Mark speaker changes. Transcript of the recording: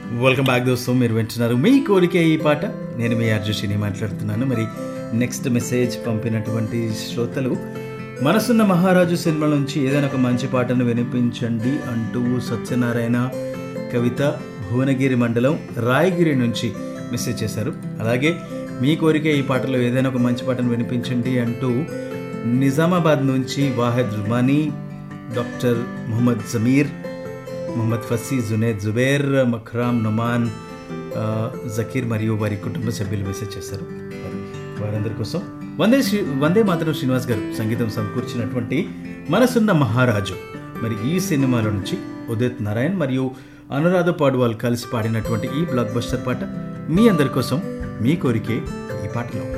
Speaker 1: welcome back దోస్తు మీరు వింటున్నారు మీ కోరికే ఈ పాట నేను మీ అర్జుషిని మాట్లాడుతున్నాను మరి నెక్స్ట్ మెసేజ్ పంపినటువంటి శ్రోతలు మనసున్న మహారాజు సినిమా నుంచి ఏదైనా ఒక మంచి పాటను వినిపించండి అంటూ సత్యనారాయణ కవిత భువనగిరి మండలం రాయగిరి నుంచి మెసేజ్ చేశారు అలాగే మీ కోరికే ఈ పాటలో ఏదైనా ఒక మంచి పాటను వినిపించండి అంటూ నిజామాబాద్ నుంచి వాహెద్ రుమానీ డాక్టర్ మొహమ్మద్ జమీర్ మొహమ్మద్ ఫసీ జునేద్ జుబేర్ మఖ్రామ్ నుమాన్ ఆ, జకీర్ మరియు వారి కుటుంబ సభ్యులు మెసేజ్ చేశారు మరి వారందరి కోసం వందే శ్రీ వందే మాత్రం శ్రీనివాస్ గారు సంగీతం సమకూర్చినటువంటి మనసున్న మహారాజు మరి ఈ సినిమాలో నుంచి ఉదిత్ నారాయణ్ మరియు అనురాధ పాడువాల్ కలిసి పాడినటువంటి ఈ బ్లాక్ బస్టర్ పాట మీ అందరి కోసం మీ కోరికే ఈ పాటలో